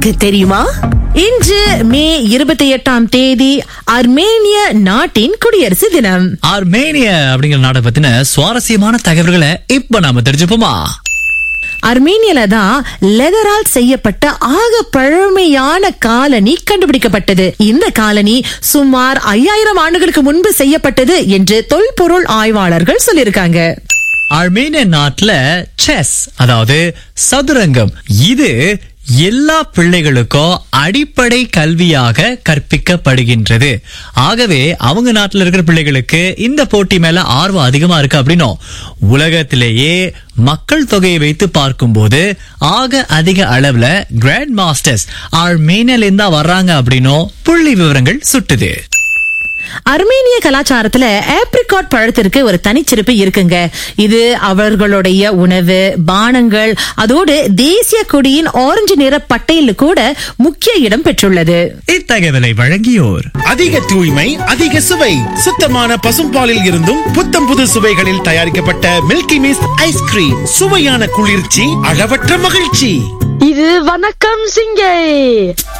உங்களுக்கு தெரியுமா இன்று மே இருபத்தி எட்டாம் தேதி அர்மேனிய நாட்டின் குடியரசு தினம் ஆர்மேனியா அப்படிங்கிற நாட்டை பத்தின சுவாரஸ்யமான தகவல்களை இப்ப நாம தெரிஞ்சுப்போமா அர்மேனியால தான் லெதரால் செய்யப்பட்ட ஆக பழமையான காலனி கண்டுபிடிக்கப்பட்டது இந்த காலனி சுமார் ஐயாயிரம் ஆண்டுகளுக்கு முன்பு செய்யப்பட்டது என்று தொல்பொருள் ஆய்வாளர்கள் சொல்லியிருக்காங்க ஆர்மேனிய நாட்டுல செஸ் அதாவது சதுரங்கம் இது எல்லா பிள்ளைகளுக்கும் அடிப்படை கல்வியாக கற்பிக்கப்படுகின்றது ஆகவே அவங்க நாட்டுல இருக்கிற பிள்ளைகளுக்கு இந்த போட்டி மேல ஆர்வம் அதிகமா இருக்கு அப்படின்னும் உலகத்திலேயே மக்கள் தொகையை வைத்து பார்க்கும்போது ஆக அதிக அளவுல கிராண்ட் மாஸ்டர்ஸ் ஆர்மேனியால இருந்தா வர்றாங்க அப்படின்னும் புள்ளி விவரங்கள் சுட்டுது அர்மேனிய கலாச்சாரத்துல ஆப்ரிகாட் பழத்திற்கு ஒரு தனிச்சிறப்பு இருக்குங்க இது அவர்களுடைய உணவு பானங்கள் அதோடு தேசிய கொடியின் ஆரஞ்சு நிற பட்டையில் கூட முக்கிய இடம் பெற்றுள்ளது இத்தகவலை வழங்கியோர் அதிக தூய்மை அதிக சுவை சுத்தமான பசும்பாலில் இருந்தும் புத்தம் புது சுவைகளில் தயாரிக்கப்பட்ட மில்கி மிஸ்ட் ஐஸ்கிரீம் சுவையான குளிர்ச்சி அளவற்ற மகிழ்ச்சி இது வணக்கம் சிங்கை